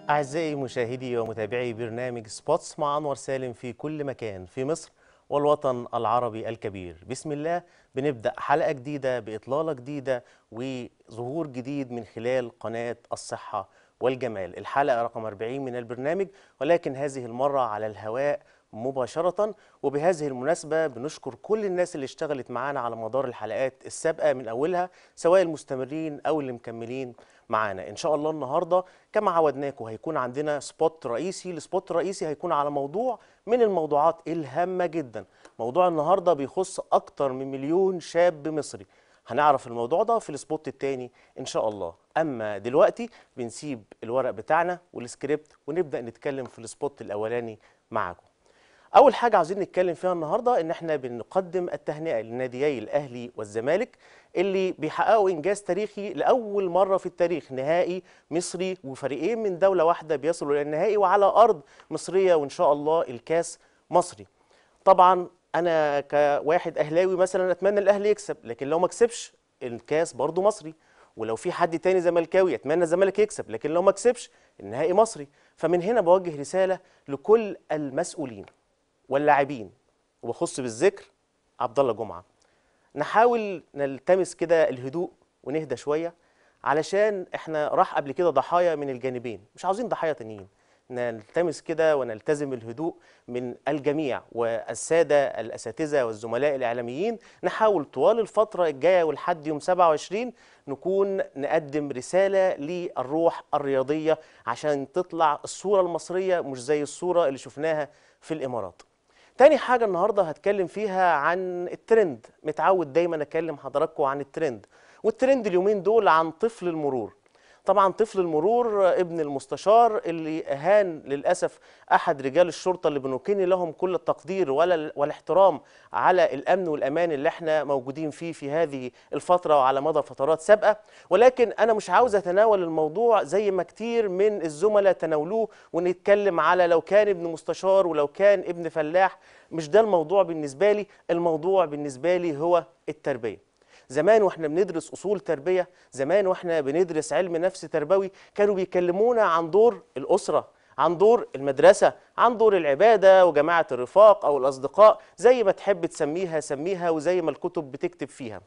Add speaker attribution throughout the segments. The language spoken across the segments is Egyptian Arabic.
Speaker 1: أعزائي مشاهدي ومتابعي برنامج سبوتس مع أنور سالم في كل مكان في مصر والوطن العربي الكبير بسم الله بنبدأ حلقة جديدة بإطلالة جديدة وظهور جديد من خلال قناة الصحة والجمال الحلقة رقم 40 من البرنامج ولكن هذه المرة على الهواء مباشرة وبهذه المناسبة بنشكر كل الناس اللي اشتغلت معانا على مدار الحلقات السابقة من أولها سواء المستمرين أو اللي مكملين معانا إن شاء الله النهاردة كما عودناكم هيكون عندنا سبوت رئيسي السبوت الرئيسي هيكون على موضوع من الموضوعات الهامة جدا موضوع النهاردة بيخص أكتر من مليون شاب مصري هنعرف الموضوع ده في السبوت التاني ان شاء الله اما دلوقتي بنسيب الورق بتاعنا والسكريبت ونبدا نتكلم في السبوت الاولاني معاكم اول حاجه عايزين نتكلم فيها النهارده ان احنا بنقدم التهنئه لناديي الاهلي والزمالك اللي بيحققوا انجاز تاريخي لاول مره في التاريخ نهائي مصري وفريقين من دوله واحده بيصلوا الى النهائي وعلى ارض مصريه وان شاء الله الكاس مصري طبعا انا كواحد اهلاوي مثلا اتمنى الاهلي يكسب لكن لو ما كسبش الكاس برضه مصري ولو في حد تاني زملكاوي اتمنى الزمالك يكسب لكن لو ما كسبش النهائي مصري فمن هنا بوجه رساله لكل المسؤولين واللاعبين وبخص بالذكر عبد الله جمعه نحاول نلتمس كده الهدوء ونهدى شويه علشان احنا راح قبل كده ضحايا من الجانبين مش عاوزين ضحايا تانيين نلتمس كده ونلتزم الهدوء من الجميع والسادة الأساتذة والزملاء الإعلاميين نحاول طوال الفترة الجاية ولحد يوم 27 نكون نقدم رسالة للروح الرياضية عشان تطلع الصورة المصرية مش زي الصورة اللي شفناها في الإمارات تاني حاجة النهاردة هتكلم فيها عن الترند متعود دايما أكلم حضراتكم عن الترند والترند اليومين دول عن طفل المرور طبعا طفل المرور ابن المستشار اللي اهان للاسف احد رجال الشرطه اللي بنكن لهم كل التقدير ولا والاحترام على الامن والامان اللي احنا موجودين فيه في هذه الفتره وعلى مدى فترات سابقه ولكن انا مش عاوز اتناول الموضوع زي ما كتير من الزملاء تناولوه ونتكلم على لو كان ابن مستشار ولو كان ابن فلاح مش ده الموضوع بالنسبه لي الموضوع بالنسبه لي هو التربيه زمان واحنا بندرس اصول تربيه زمان واحنا بندرس علم نفس تربوي كانوا بيكلمونا عن دور الاسره عن دور المدرسه عن دور العباده وجماعه الرفاق او الاصدقاء زي ما تحب تسميها سميها وزي ما الكتب بتكتب فيها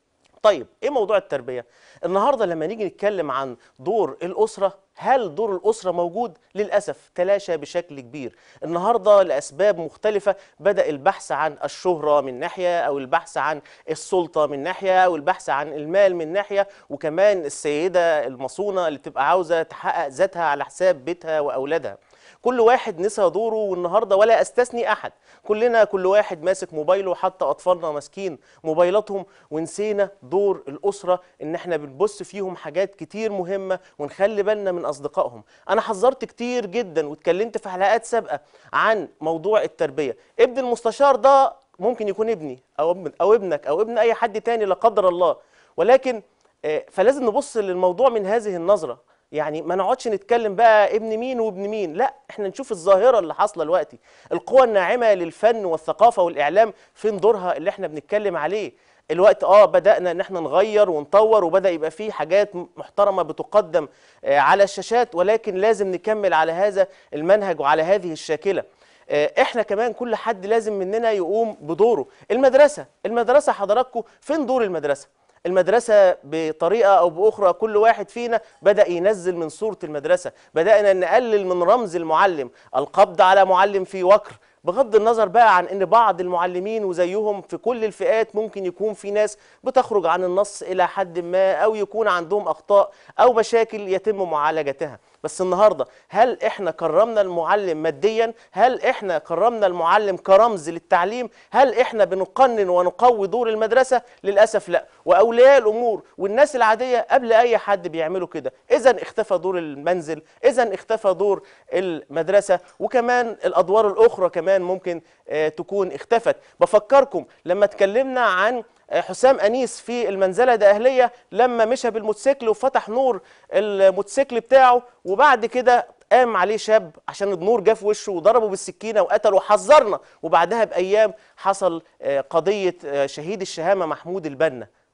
Speaker 1: طيب ايه موضوع التربيه النهارده لما نيجي نتكلم عن دور الاسره هل دور الاسره موجود للاسف تلاشى بشكل كبير النهارده لاسباب مختلفه بدا البحث عن الشهره من ناحيه او البحث عن السلطه من ناحيه او البحث عن المال من ناحيه وكمان السيده المصونه اللي بتبقى عاوزه تحقق ذاتها على حساب بيتها واولادها كل واحد نسى دوره والنهارده ولا استثني احد كلنا كل واحد ماسك موبايله حتى اطفالنا ماسكين موبايلاتهم ونسينا دور الاسره ان احنا بنبص فيهم حاجات كتير مهمه ونخلي بالنا من اصدقائهم انا حذرت كتير جدا واتكلمت في حلقات سابقه عن موضوع التربيه ابن المستشار ده ممكن يكون ابني او ابن او ابنك او ابن اي حد تاني لا قدر الله ولكن فلازم نبص للموضوع من هذه النظره يعني ما نقعدش نتكلم بقى ابن مين وابن مين لا احنا نشوف الظاهره اللي حاصله دلوقتي القوى الناعمه للفن والثقافه والاعلام فين دورها اللي احنا بنتكلم عليه الوقت اه بدانا ان احنا نغير ونطور وبدا يبقى فيه حاجات محترمه بتقدم آه على الشاشات ولكن لازم نكمل على هذا المنهج وعلى هذه الشاكله احنا كمان كل حد لازم مننا يقوم بدوره المدرسه المدرسه حضراتكم فين دور المدرسه المدرسة بطريقة أو بأخرى كل واحد فينا بدأ ينزل من صورة المدرسة بدأنا نقلل من رمز المعلم القبض على معلم في وكر بغض النظر بقى عن ان بعض المعلمين وزيهم في كل الفئات ممكن يكون في ناس بتخرج عن النص الى حد ما او يكون عندهم اخطاء او مشاكل يتم معالجتها بس النهارده هل احنا كرمنا المعلم ماديا هل احنا كرمنا المعلم كرمز للتعليم هل احنا بنقنن ونقوي دور المدرسه للاسف لا واولياء الامور والناس العاديه قبل اي حد بيعملوا كده اذا اختفى دور المنزل اذا اختفى دور المدرسه وكمان الادوار الاخرى كمان ممكن آه تكون اختفت بفكركم لما اتكلمنا عن حسام انيس في المنزله ده اهليه لما مشى بالموتوسيكل وفتح نور الموتوسيكل بتاعه وبعد كده قام عليه شاب عشان النور جه في وشه وضربه بالسكينه وقتله وحذرنا وبعدها بايام حصل قضيه شهيد الشهامه محمود البنا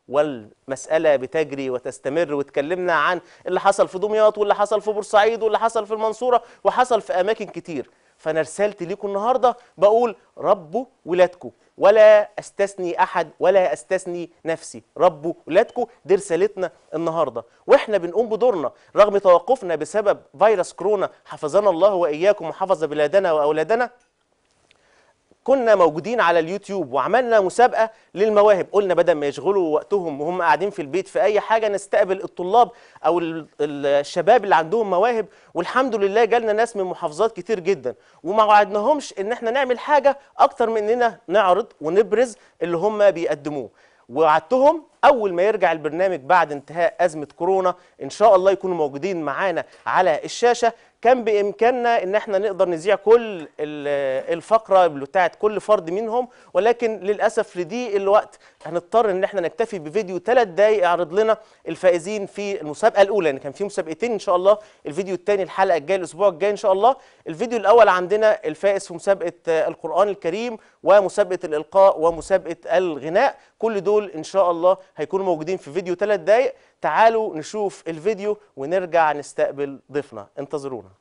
Speaker 1: والمسألة بتجري وتستمر واتكلمنا عن اللي حصل في دمياط واللي حصل في بورسعيد واللي حصل في المنصورة وحصل في أماكن كتير فأنا رسالتي ليكم النهاردة بقول ربوا ولادكم ولا استثني احد ولا استثني نفسي ربوا ولادكم دي رسالتنا النهارده واحنا بنقوم بدورنا رغم توقفنا بسبب فيروس كورونا حفظنا الله واياكم وحفظ بلادنا واولادنا كنا موجودين على اليوتيوب وعملنا مسابقه للمواهب قلنا بدل ما يشغلوا وقتهم وهم قاعدين في البيت في اي حاجه نستقبل الطلاب او ال- ال- الشباب اللي عندهم مواهب والحمد لله جالنا ناس من محافظات كتير جدا وما وعدناهمش ان احنا نعمل حاجه اكتر من اننا نعرض ونبرز اللي هم بيقدموه وعدتهم اول ما يرجع البرنامج بعد انتهاء ازمه كورونا ان شاء الله يكونوا موجودين معانا على الشاشه كان بامكاننا ان احنا نقدر نذيع كل ال- الفقره بتاعت كل فرد منهم ولكن للاسف لضيق الوقت هنضطر ان احنا نكتفي بفيديو ثلاث دقائق يعرض لنا الفائزين في المسابقه الاولى لان كان في مسابقتين ان شاء الله الفيديو الثاني الحلقه الجايه الاسبوع الجاي ان شاء الله الفيديو الاول عندنا الفائز في مسابقه آه، القران الكريم ومسابقه الالقاء ومسابقه الغناء كل دول ان شاء الله هيكونوا موجودين في فيديو ثلاث دقائق تعالوا نشوف الفيديو ونرجع نستقبل ضيفنا انتظرونا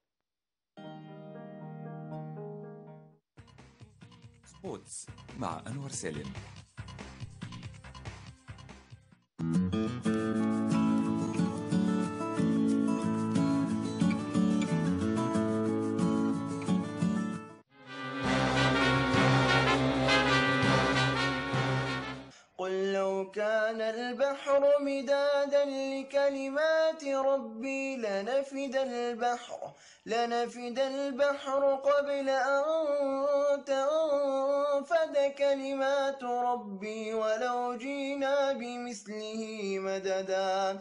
Speaker 2: سبوتس مع أنور سالم
Speaker 3: قل لو كان البحر مدادا لكلمات ربي لنفد البحر لنفد البحر قبل أن تنفد كلمات ربي ولو جينا بمثله مددا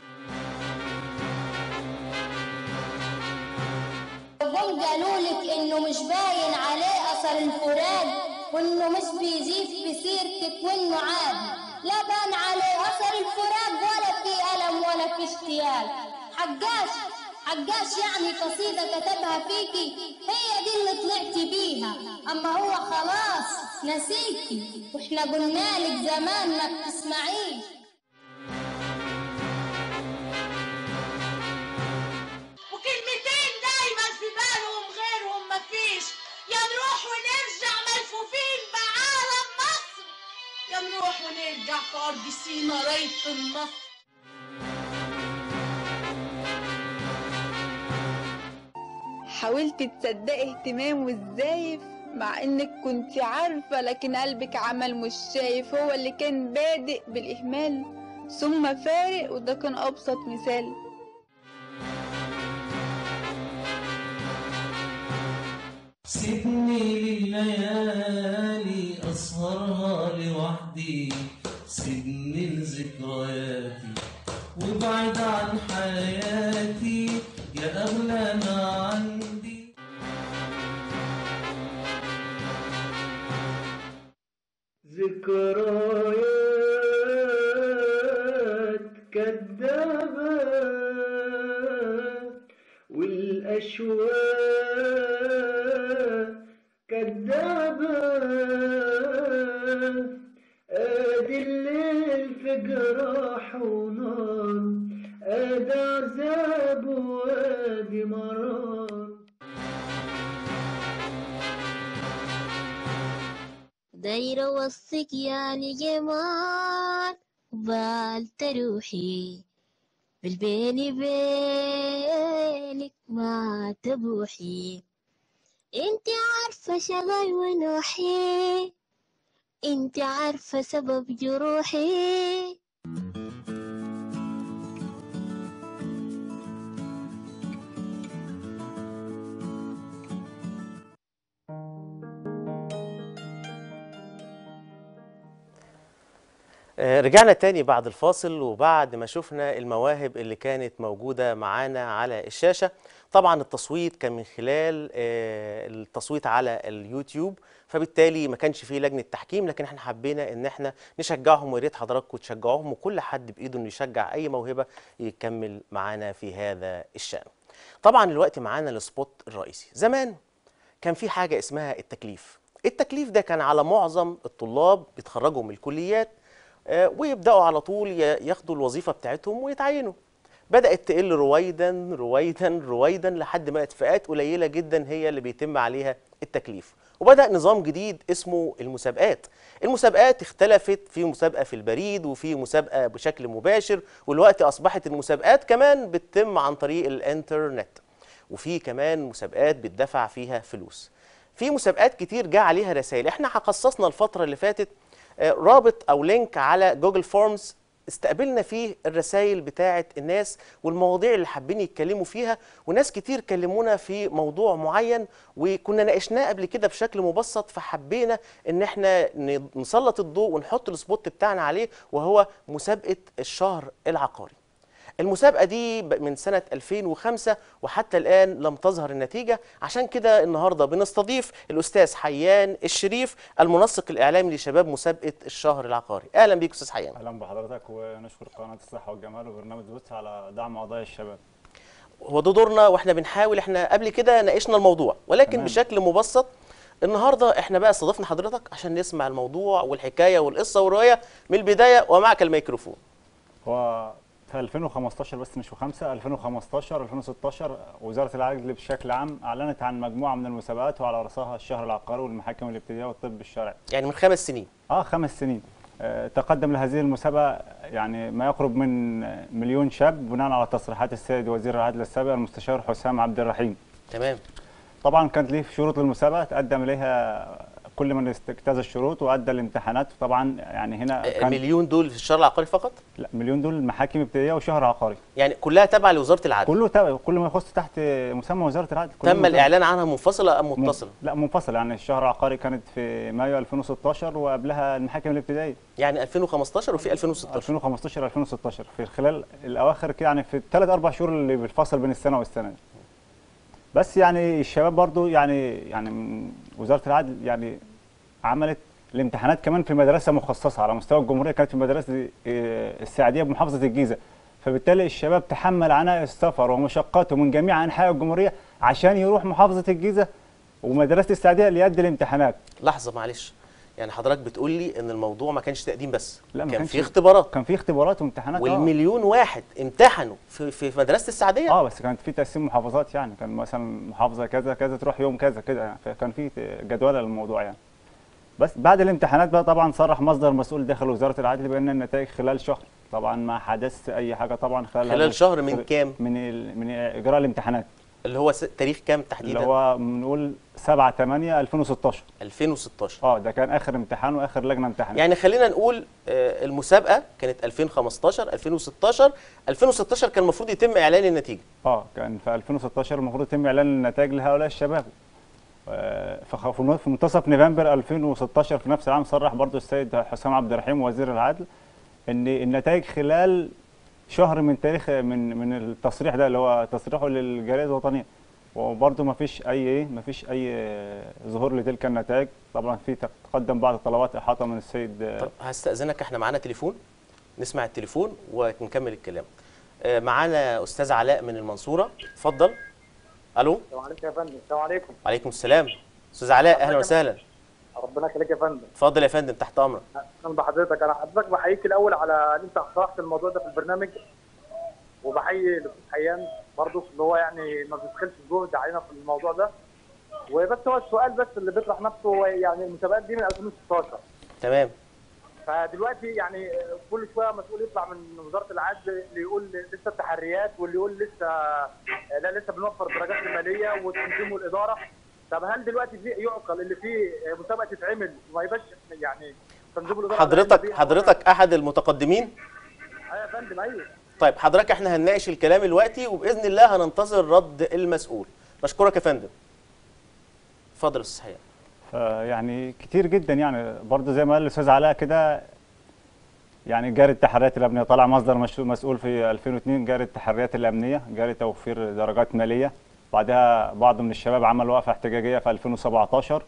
Speaker 4: هم قالوا لك انه مش باين عليه اثر الفراق وانه مش بيزيد في سيرتك وانه عادي لا بان عليه اثر الفراق ولا في الم ولا في اشتياق حجاش حجاش يعني قصيدة كتبها فيكي هي دي اللي طلعتي بيها اما هو خلاص نسيكي واحنا قلنا لك زمان ما بتسمعيش
Speaker 5: وكلمتين دايما في بالهم غيرهم مفيش يا نروح ونرجع ملفوفين بعالم مصر يا نروح ونرجع في أرض سينا ريت النصر
Speaker 6: حاولت تصدقي اهتمامه الزايف مع انك كنت عارفة لكن قلبك عمل مش شايف هو اللي كان بادئ بالإهمال ثم فارق وده كان أبسط مثال
Speaker 7: سيبني لليالي أسهرها لوحدي سيبني لذكرياتي وابعد عن حياتي يا أغلى ما عندي
Speaker 3: ذكريات كذابة والأشواق كذابة ادي الليل في جراح ونار ادي عذاب وادي مرار
Speaker 4: دايرة وصك يا جمال وبالت روحي بالبيني بينك ما تبوحي انت عارفة شغل ونوحي انت عارفة سبب جروحي
Speaker 1: آه، رجعنا تاني بعد الفاصل وبعد ما شفنا المواهب اللي كانت موجودة معانا على الشاشة طبعا التصويت كان من خلال آه، التصويت على اليوتيوب فبالتالي ما كانش فيه لجنة تحكيم لكن احنا حبينا ان احنا نشجعهم ويا ريت حضراتكم تشجعوهم وكل حد بايده انه يشجع اي موهبة يكمل معانا في هذا الشأن طبعا الوقت معانا السبوت الرئيسي زمان كان في حاجة اسمها التكليف التكليف ده كان على معظم الطلاب بيتخرجوا من الكليات آه، ويبداوا على طول ي- ياخدوا الوظيفه بتاعتهم ويتعينوا بدات تقل رويدا رويدا رويدا لحد ما بقت فئات قليله جدا هي اللي بيتم عليها التكليف وبدا نظام جديد اسمه المسابقات المسابقات اختلفت في مسابقه في البريد وفي مسابقه بشكل مباشر والوقت اصبحت المسابقات كمان بتتم عن طريق الانترنت وفي كمان مسابقات بتدفع فيها فلوس في مسابقات كتير جه عليها رسائل احنا خصصنا الفتره اللي فاتت آه، رابط او لينك على جوجل فورمز استقبلنا فيه الرسائل بتاعه الناس والمواضيع اللي حابين يتكلموا فيها وناس كتير كلمونا في موضوع معين وكنا ناقشناه قبل كده بشكل مبسط فحبينا ان احنا ن- نسلط الضوء ونحط السبوت بتاعنا عليه وهو مسابقه الشهر العقاري المسابقة دي ب- من سنة 2005 وحتى الآن لم تظهر النتيجة عشان كده النهاردة بنستضيف الأستاذ حيان الشريف المنسق الإعلامي لشباب مسابقة الشهر العقاري أهلا بيك أستاذ حيان
Speaker 8: اهلا بحضرتك ونشكر قناه الصحه والجمال وبرنامج بوتس على دعم قضايا الشباب
Speaker 1: هو ده دورنا واحنا بنحاول احنا قبل كده ناقشنا الموضوع ولكن
Speaker 8: تمام.
Speaker 1: بشكل مبسط النهارده احنا بقى استضفنا حضرتك عشان نسمع الموضوع والحكايه والقصه والروايه من البدايه ومعك الميكروفون
Speaker 8: هو في 2015 بس مش في 5 2015 2016 وزاره العدل بشكل عام اعلنت عن مجموعه من المسابقات وعلى راسها الشهر العقاري والمحاكم الابتدائيه والطب الشرعي
Speaker 1: يعني من خمس سنين
Speaker 8: اه خمس سنين آه، تقدم لهذه المسابقه يعني ما يقرب من مليون شاب بناء على تصريحات السيد وزير العدل السابق المستشار حسام عبد الرحيم
Speaker 1: تمام
Speaker 8: طبعا كانت ليه شروط للمسابقه تقدم اليها كل من اجتاز الشروط وادى الامتحانات طبعا يعني هنا كان
Speaker 1: مليون دول في الشهر العقاري فقط
Speaker 8: لا مليون دول محاكم ابتدائيه وشهر عقاري
Speaker 1: يعني كلها تابعه لوزاره العدل
Speaker 8: كله تبع كل ما يخص تحت مسمى وزاره العدل كله
Speaker 1: تم
Speaker 8: مسمى-
Speaker 1: الاعلان عنها منفصله ام
Speaker 8: من-
Speaker 1: متصله
Speaker 8: لا منفصل يعني الشهر العقاري كانت في مايو 2016 وقبلها المحاكم الابتدائيه
Speaker 1: يعني 2015 وفي 2016
Speaker 8: 2015 2016 في خلال الاواخر كده يعني في الثلاث اربع شهور اللي بالفصل بين السنه والسنه بس يعني الشباب برضو يعني يعني من وزاره العدل يعني عملت الامتحانات كمان في مدرسه مخصصه على مستوى الجمهوريه كانت في مدرسه آه، السعديه بمحافظه الجيزه فبالتالي الشباب تحمل عناء السفر ومشقاته من جميع انحاء الجمهوريه عشان يروح محافظه الجيزه ومدرسه السعديه ليؤدي الامتحانات
Speaker 1: لحظه معلش يعني حضرتك بتقول لي ان الموضوع ما كانش تقديم بس
Speaker 8: لا، ما
Speaker 1: كان
Speaker 8: كانش-
Speaker 1: في اختبارات
Speaker 8: كان في اختبارات وامتحانات آه.
Speaker 1: والمليون واحد امتحنوا في في في مدرسه السعديه
Speaker 8: اه بس كانت في تقسيم محافظات يعني كان مثلا محافظه كذا كذا تروح يوم كذا كده يعني فكان في جدوله للموضوع يعني بس بعد الامتحانات بقى طبعا صرح مصدر مسؤول داخل وزاره العدل بان النتائج خلال شهر طبعا ما حدث اي حاجه طبعا خلال
Speaker 1: خلال
Speaker 8: هذا-
Speaker 1: شهر من كام؟
Speaker 8: من ال... من اجراء الامتحانات
Speaker 1: اللي هو س- تاريخ كام
Speaker 8: اللي
Speaker 1: تحديدا
Speaker 8: هو بنقول 7 8 2016
Speaker 1: 2016
Speaker 8: اه ده كان اخر امتحان واخر لجنه امتحانات
Speaker 1: يعني خلينا نقول آه، المسابقه كانت 2015 2016 2016 كان المفروض يتم اعلان النتيجه
Speaker 8: اه كان في 2016 المفروض يتم اعلان النتائج لهؤلاء الشباب آه، فخ- في في منتصف نوفمبر 2016 في نفس العام صرح برضو السيد حسام عبد الرحيم وزير العدل ان النتائج خلال شهر من تاريخ من من التصريح ده اللي هو تصريحه للجرائد الوطنيه وبرضه ما فيش اي ايه ما فيش اي آه، ظهور لتلك النتائج طبعا في تقدم بعض طلبات احاطه من السيد آه،
Speaker 1: طب هستاذنك احنا معانا تليفون نسمع التليفون ونكمل الكلام آه، معانا استاذ علاء من المنصوره اتفضل الو
Speaker 9: السلام عليكم يا فندم السلام عليكم
Speaker 1: وعليكم السلام استاذ علاء اهلا وسهلا
Speaker 9: ربنا يخليك يا فندم
Speaker 1: اتفضل يا فندم تحت امرك
Speaker 9: اهلا بحضرتك انا حضرتك بحييك الاول على ان انت اقترحت الموضوع ده في البرنامج وبحيي الاستاذ حيان برضه ان هو يعني ما بيدخلش جهد علينا في الموضوع ده وبس هو السؤال بس اللي بيطرح نفسه هو يعني المسابقات دي من 2016
Speaker 1: تمام
Speaker 9: فدلوقتي يعني كل شويه مسؤول يطلع من وزاره العدل اللي يقول لسه التحريات واللي يقول لسه لا لسه بنوفر الدرجات الماليه والتنظيم والاداره طب هل دلوقتي في يعقل اللي في مسابقه تتعمل وما يبقاش يعني تنظيم الاداره
Speaker 1: حضرتك حضرتك احد المتقدمين
Speaker 9: ايوه يا فندم ايوه
Speaker 1: طيب حضرتك احنا هنناقش الكلام دلوقتي وباذن الله هننتظر رد المسؤول بشكرك يا فندم اتفضل يا استاذ حيان
Speaker 8: يعني كتير جدا يعني برضه زي ما قال الاستاذ علاء كده يعني جاري التحريات الامنيه طلع مصدر مش- مسؤول في 2002 جاري التحريات الامنيه جاري توفير درجات ماليه بعدها بعض من الشباب عمل وقفه احتجاجيه في 2017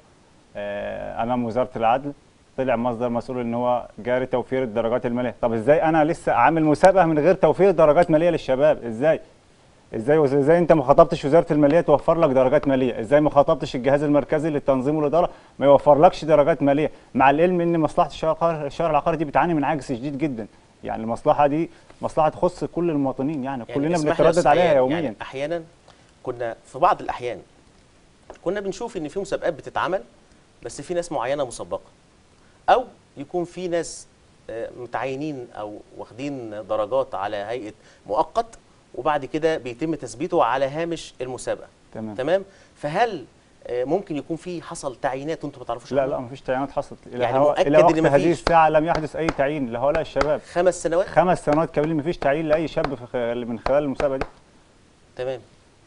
Speaker 8: آه، امام وزاره العدل طلع مصدر مسؤول ان هو جاري توفير الدرجات الماليه طب ازاي انا لسه عامل مسابقه من غير توفير درجات ماليه للشباب ازاي ازاي وز- ازاي انت ما خاطبتش وزاره الماليه توفر لك درجات ماليه ازاي ما خاطبتش الجهاز المركزي للتنظيم والاداره ما يوفرلكش درجات ماليه مع العلم ان مصلحه الشهر العقاري الشهر العقاري دي بتعاني من عجز شديد جدا يعني المصلحه دي مصلحه تخص كل المواطنين يعني,
Speaker 1: يعني
Speaker 8: كلنا
Speaker 1: اسمح لي يا
Speaker 8: بنتردد
Speaker 1: أستاذ
Speaker 8: عليها
Speaker 1: حيان،
Speaker 8: يوميا
Speaker 1: يعني احيانا كنا في بعض الاحيان كنا بنشوف ان في مسابقات بتتعمل بس في ناس معينه مسبقه او يكون في ناس آه، متعينين او واخدين درجات على هيئه مؤقت وبعد كده بيتم تثبيته على هامش المسابقه
Speaker 8: تمام
Speaker 1: تمام فهل آه، ممكن يكون في حصل تعيينات وانتم ما تعرفوش
Speaker 8: لا
Speaker 1: عنها؟
Speaker 8: لا مفيش تعيينات حصلت الى
Speaker 1: يعني
Speaker 8: هو-
Speaker 1: مؤكد
Speaker 8: الى
Speaker 1: إن
Speaker 8: وقت هذه
Speaker 1: مفيش.
Speaker 8: الساعه لم يحدث اي تعيين لهؤلاء الشباب
Speaker 1: خمس سنوات
Speaker 8: خمس سنوات كاملين مفيش تعيين لاي شاب في خ- من خلال المسابقه دي
Speaker 1: تمام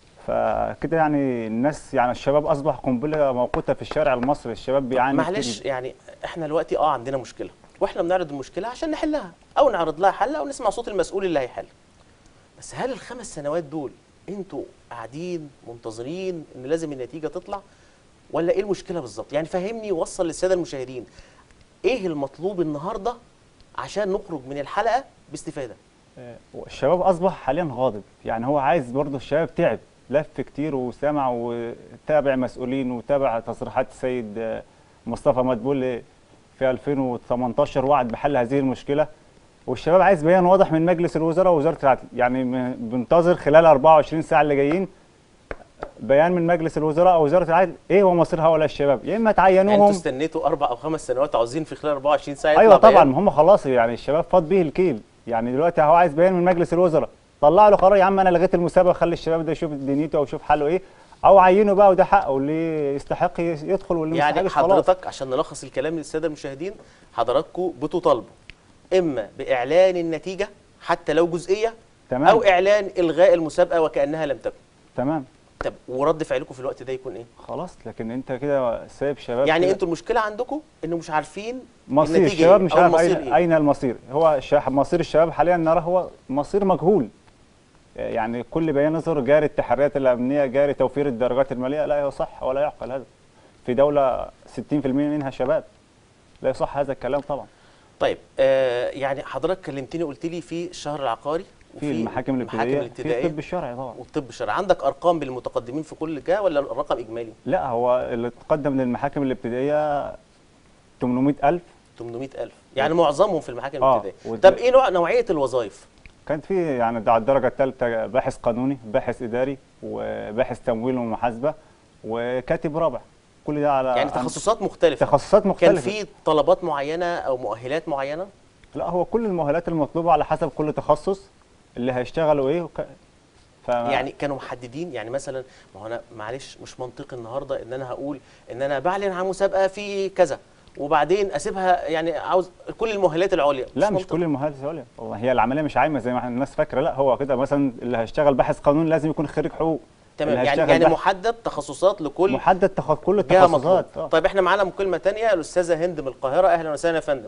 Speaker 8: فكده يعني الناس يعني الشباب اصبح قنبله موقوته في الشارع المصري الشباب بيعاني
Speaker 1: معلش
Speaker 8: كتير.
Speaker 1: يعني احنا دلوقتي اه عندنا مشكله واحنا بنعرض المشكله عشان نحلها او نعرض لها حل او نسمع صوت المسؤول اللي هيحل بس هل الخمس سنوات دول انتوا قاعدين منتظرين ان لازم النتيجه تطلع ولا ايه المشكله بالظبط يعني فهمني ووصل للساده المشاهدين ايه المطلوب النهارده عشان نخرج من الحلقه باستفاده
Speaker 8: آه، الشباب اصبح حاليا غاضب يعني هو عايز برضه الشباب تعب لف كتير وسمع وتابع مسؤولين وتابع تصريحات السيد آه، مصطفى مدبول في 2018 وعد بحل هذه المشكله والشباب عايز بيان واضح من مجلس الوزراء ووزاره العدل يعني م- بنتظر خلال 24 ساعه اللي جايين بيان من مجلس الوزراء او وزاره العدل ايه هو مصير هؤلاء الشباب يا اما
Speaker 1: يعني انتوا
Speaker 8: تعينوهم
Speaker 1: استنيتوا اربع او خمس سنوات عاوزين في خلال 24 ساعه
Speaker 8: ايوه
Speaker 1: يطلع
Speaker 8: طبعا
Speaker 1: بيان؟
Speaker 8: ما هم خلاص يعني الشباب فاض به الكيل يعني دلوقتي هو عايز بيان من مجلس الوزراء طلع له قرار يا عم انا لغيت المسابقه خلي الشباب ده يشوف دنيته او يشوف حاله ايه او عينه بقى وده حقه واللي يستحق يس- يدخل واللي ما
Speaker 1: يعني
Speaker 8: يستحقش خلاص
Speaker 1: حضرتك عشان نلخص الكلام للساده المشاهدين حضراتكم بتطالبوا اما باعلان النتيجه حتى لو جزئيه
Speaker 8: تمام
Speaker 1: او اعلان الغاء المسابقه وكانها لم تكن
Speaker 8: تمام
Speaker 1: طب ورد فعلكم في الوقت ده يكون ايه
Speaker 8: خلاص لكن انت كده سايب شباب
Speaker 1: يعني
Speaker 8: كده.
Speaker 1: انتوا المشكله عندكم انه مش عارفين
Speaker 8: مصير
Speaker 1: النتيجة
Speaker 8: الشباب
Speaker 1: إيه
Speaker 8: مش
Speaker 1: أو
Speaker 8: عارف
Speaker 1: المصير
Speaker 8: اين
Speaker 1: إيه؟
Speaker 8: اين المصير هو الش- مصير الشباب حاليا نرى هو مصير مجهول يعني كل بيان يظهر جاري التحريات الامنيه جاري توفير الدرجات الماليه لا يصح ولا يعقل هذا في دوله 60% منها شباب لا يصح هذا الكلام طبعا
Speaker 1: طيب آه يعني حضرتك كلمتني قلت لي في الشهر العقاري
Speaker 8: في المحاكم الابتدائيه في
Speaker 1: الابتدائيه
Speaker 8: الطب الشرعي طبعا
Speaker 1: والطب الشرعي عندك ارقام بالمتقدمين في كل جهه ولا الرقم اجمالي
Speaker 8: لا هو اللي تقدم للمحاكم الابتدائيه 800000
Speaker 1: 800000 يعني معظمهم في المحاكم
Speaker 8: آه،
Speaker 1: الابتدائيه
Speaker 8: وده-
Speaker 1: طب ايه نوع نوعيه الوظائف
Speaker 8: كانت في يعني ده على الدرجه الثالثه باحث قانوني باحث اداري وباحث تمويل ومحاسبه وكاتب رابع كل ده على
Speaker 1: يعني
Speaker 8: عند-
Speaker 1: تخصصات مختلفه
Speaker 8: تخصصات
Speaker 1: كان
Speaker 8: مختلفه
Speaker 1: في طلبات معينه او مؤهلات معينه
Speaker 8: لا هو كل المؤهلات المطلوبه على حسب كل تخصص اللي هيشتغلوا ايه وك... ف...
Speaker 1: يعني كانوا محددين يعني مثلا ما هو انا معلش مش منطقي النهارده ان انا هقول ان انا بعلن عن مسابقه في كذا وبعدين اسيبها يعني عاوز كل المؤهلات العليا
Speaker 8: لا مش
Speaker 1: منطقي.
Speaker 8: كل المؤهلات العليا هو هي العمليه مش عايمه زي ما احنا الناس فاكره لا هو كده مثلا اللي هيشتغل باحث قانوني لازم يكون خريج حقوق
Speaker 1: تمام
Speaker 8: اللي
Speaker 1: يعني
Speaker 8: هيشتغل
Speaker 1: يعني
Speaker 8: باحث-
Speaker 1: محدد تخصصات لكل
Speaker 8: محدد تخ... كل
Speaker 1: جهه مطلوب
Speaker 8: التخصصات آه.
Speaker 1: طيب احنا معانا مكالمه ثانيه الاستاذه هند من القاهره اهلا وسهلا يا فندم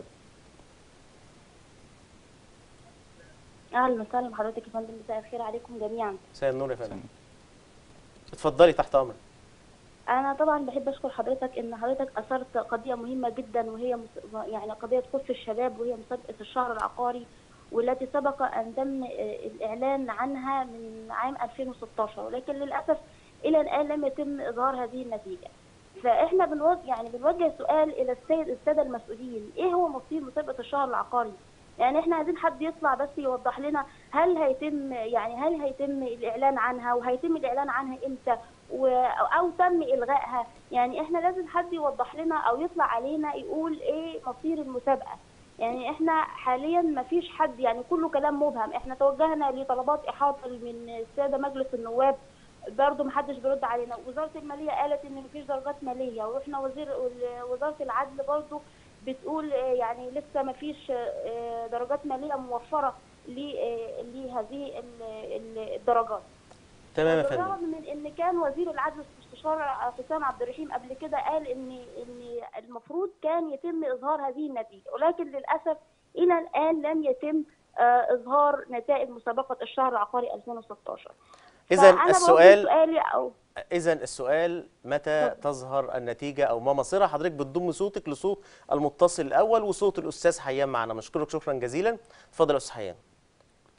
Speaker 10: اهلا وسهلا بحضرتك يا فندم مساء الخير عليكم جميعا
Speaker 1: مساء النور يا فندم اتفضلي تحت امرك
Speaker 10: انا طبعا بحب اشكر حضرتك ان حضرتك اثرت قضيه مهمه جدا وهي مس- يعني قضيه تخص الشباب وهي مسابقه الشهر العقاري والتي سبق ان تم آه، الاعلان عنها من عام 2016 ولكن للاسف الى الان لم يتم اظهار هذه النتيجه فاحنا بنوجه يعني بنوجه سؤال الى السيد الساده المسؤولين ايه هو مصير مسابقه الشهر العقاري يعني احنا عايزين حد يطلع بس يوضح لنا هل هيتم يعني هل هيتم الاعلان عنها وهيتم الاعلان عنها امتى و... او تم الغائها يعني احنا لازم حد يوضح لنا او يطلع علينا يقول ايه مصير المسابقه يعني احنا حاليا ما فيش حد يعني كله كلام مبهم احنا توجهنا لطلبات احاطه من الساده مجلس النواب برضه ما حدش بيرد علينا وزاره الماليه قالت ان مفيش درجات ماليه واحنا وزير وزاره العدل برضه بتقول آه، يعني لسه ما فيش آه، درجات ماليه موفره ل- آه، لهذه ال- ال- الدرجات
Speaker 1: تمام يا فندم
Speaker 10: بالرغم من ان كان وزير العدل المستشار حسام عبد الرحيم قبل كده قال ان ان المفروض كان يتم اظهار هذه النتيجه ولكن للاسف الى الان لم يتم آه، اظهار نتائج مسابقه الشهر العقاري 2016
Speaker 1: اذا
Speaker 10: فأنا بوجه
Speaker 1: السؤال
Speaker 10: سؤالي او
Speaker 1: اذا السؤال متى تظهر النتيجه او ما مصيرها حضرتك بتضم صوتك لصوت المتصل الاول وصوت الاستاذ حيان معنا نشكرك شكرا جزيلا اتفضل يا استاذ حيان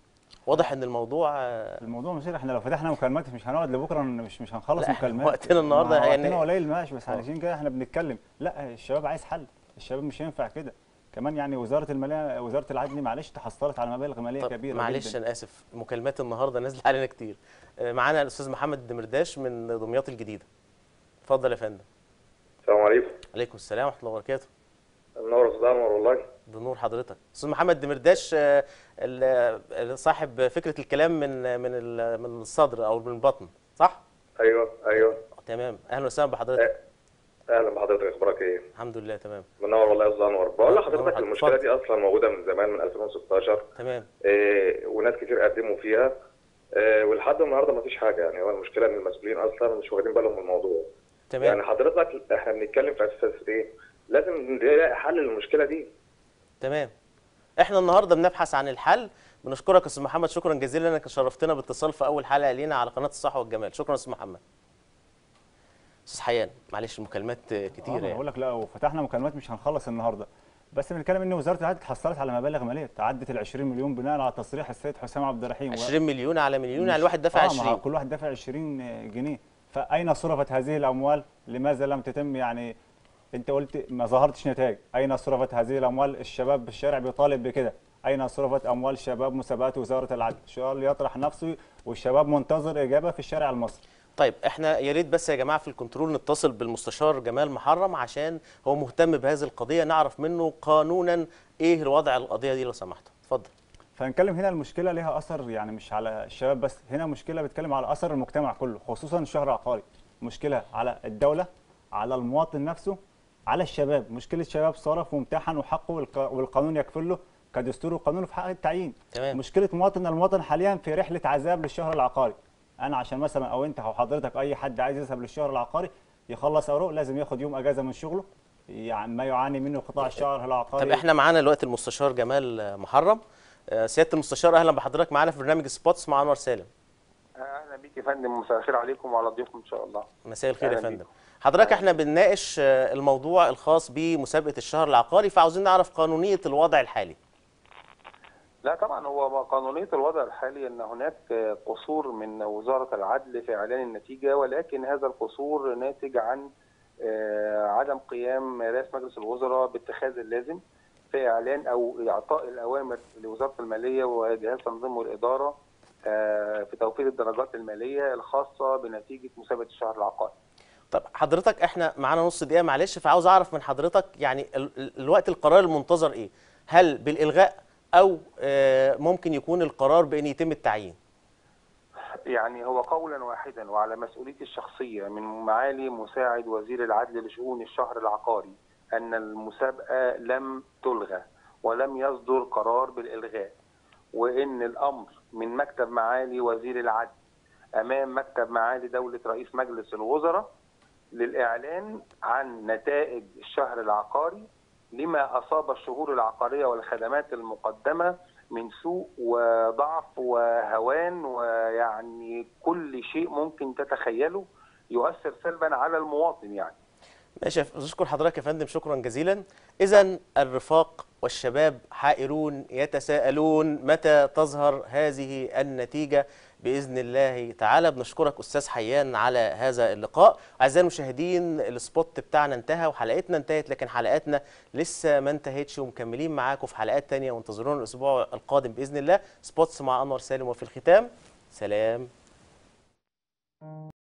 Speaker 1: واضح ان الموضوع آه،
Speaker 8: الموضوع مش احنا لو فتحنا مكالمات مش هنقعد لبكره مش مش هنخلص
Speaker 1: لا، إحنا
Speaker 8: مكالمات
Speaker 1: وقتنا النهاردة
Speaker 8: ما
Speaker 1: يعني-
Speaker 8: وقتنا قليل ماشي بس
Speaker 1: آه.
Speaker 8: علشان كده احنا بنتكلم لا الشباب عايز حل الشباب مش هينفع كده كمان يعني وزاره الماليه وزاره العدل معلش تحصلت على مبالغ ماليه
Speaker 1: طب
Speaker 8: كبيره
Speaker 1: معلش
Speaker 8: جدا
Speaker 1: انا اسف مكالمات النهارده نازله علينا كتير آه، معانا الاستاذ محمد الدمرداش من دمياط الجديده اتفضل يا فندم
Speaker 11: السلام عليكم
Speaker 1: عليكم السلام ورحمه الله وبركاته
Speaker 11: منور استاذ انور والله
Speaker 1: بنور حضرتك استاذ محمد دمرداش آه، ال- ال- صاحب فكره الكلام من من ال- من الصدر او من البطن صح
Speaker 11: ايوه ايوه
Speaker 1: تمام اهلا وسهلا بحضرتك
Speaker 11: اهلا بحضرتك اخبارك ايه
Speaker 1: الحمد لله تمام
Speaker 11: منور والله يا استاذ انور بقول
Speaker 1: منور
Speaker 11: لحضرتك
Speaker 1: حضرتك.
Speaker 11: المشكله
Speaker 1: اتفضل.
Speaker 11: دي اصلا موجوده من زمان من 2016
Speaker 1: تمام
Speaker 11: إيه وناس كتير قدموا فيها إيه ولحد النهارده ما فيش حاجه يعني هو المشكله ان المسؤولين اصلا مش واخدين بالهم من الموضوع
Speaker 1: تمام
Speaker 11: يعني حضرتك احنا بنتكلم في اساس ايه لازم نلاقي حل للمشكله دي
Speaker 1: تمام احنا النهارده بنبحث عن الحل بنشكرك يا استاذ محمد شكرا جزيلا انك شرفتنا باتصال في اول حلقه لينا على قناه الصحه والجمال شكرا يا استاذ محمد استاذ حيان معلش المكالمات
Speaker 8: اه
Speaker 1: كتيره
Speaker 8: ما
Speaker 1: يعني
Speaker 8: بقول لك لا وفتحنا مكالمات مش هنخلص النهارده بس بنتكلم ان وزاره العدل تحصلت على مبالغ ماليه تعدت ال 20 مليون بناء على تصريح السيد حسام عبد الرحيم
Speaker 1: 20 مليون على مليون
Speaker 8: مش-
Speaker 1: يعني الواحد دفع
Speaker 8: آه، ما هو
Speaker 1: 20
Speaker 8: كل واحد دافع 20 جنيه فاين صرفت هذه الاموال لماذا لم تتم يعني انت قلت ما ظهرتش نتائج اين صرفت هذه الاموال الشباب بالشارع بيطالب بكده اين صرفت اموال شباب مسابقات وزاره العدل سؤال يطرح نفسه والشباب منتظر اجابه في الشارع المصري
Speaker 1: طيب احنا يا ريت بس يا جماعه في الكنترول نتصل بالمستشار جمال محرم عشان هو مهتم بهذه القضيه نعرف منه قانونا ايه الوضع القضيه دي لو سمحت اتفضل
Speaker 8: فنتكلم هنا المشكله ليها اثر يعني مش على الشباب بس هنا مشكله بتكلم على اثر المجتمع كله خصوصا الشهر العقاري مشكله على الدوله على المواطن نفسه على الشباب مشكله شباب صرف وامتحن وحقه والق- والقانون يكفل له كدستور وقانون في حق التعيين
Speaker 1: تمام.
Speaker 8: مشكله مواطن المواطن حاليا في رحله عذاب للشهر العقاري انا عشان مثلا او انت او حضرتك اي حد عايز يذهب للشهر العقاري يخلص اوراق لازم ياخد يوم اجازه من شغله يعني ما يعاني منه قطاع الشهر العقاري
Speaker 1: طب احنا معانا دلوقتي المستشار جمال محرم آه، سياده المستشار اهلا بحضرتك معانا في برنامج سبوتس مع انور سالم
Speaker 12: اهلا بيك يا فندم مساء الخير عليكم وعلى ضيوفكم ان شاء الله
Speaker 1: مساء الخير يا
Speaker 12: أهلا
Speaker 1: فندم حضرتك احنا بنناقش آه، الموضوع الخاص بمسابقه الشهر العقاري فعاوزين نعرف قانونيه الوضع الحالي
Speaker 12: لا طبعا هو قانونيه الوضع الحالي ان هناك قصور من وزاره العدل في اعلان النتيجه ولكن هذا القصور ناتج عن آه، عدم قيام رئيس مجلس الوزراء باتخاذ اللازم في اعلان او اعطاء الاوامر لوزاره الماليه وجهاز تنظيم والاداره آه، في توفير الدرجات الماليه الخاصه بنتيجه مسابقه الشهر العقاري.
Speaker 1: طب حضرتك احنا معانا نص دقيقه معلش فعاوز اعرف من حضرتك يعني ال- ال- الوقت القرار المنتظر ايه هل بالالغاء او آه، ممكن يكون القرار بان يتم التعيين
Speaker 12: يعني هو قولا واحدا وعلى مسؤوليتي الشخصية من معالي مساعد وزير العدل لشؤون الشهر العقاري أن المسابقة لم تلغى ولم يصدر قرار بالإلغاء وإن الأمر من مكتب معالي وزير العدل أمام مكتب معالي دولة رئيس مجلس الوزراء للإعلان عن نتائج الشهر العقاري لما أصاب الشهور العقارية والخدمات المقدمة من سوء وضعف وهوان ويعني كل شيء ممكن تتخيله يؤثر سلبا على المواطن يعني
Speaker 1: ماشي اشكر حضرتك يا فندم شكرا جزيلا اذا الرفاق والشباب حائرون يتساءلون متى تظهر هذه النتيجه باذن الله تعالى بنشكرك استاذ حيان على هذا اللقاء اعزائي المشاهدين السبوت بتاعنا انتهى وحلقتنا انتهت لكن حلقاتنا لسه ما انتهتش ومكملين معاكم في حلقات تانية وانتظرونا الاسبوع القادم باذن الله سبوتس مع انور سالم وفي الختام سلام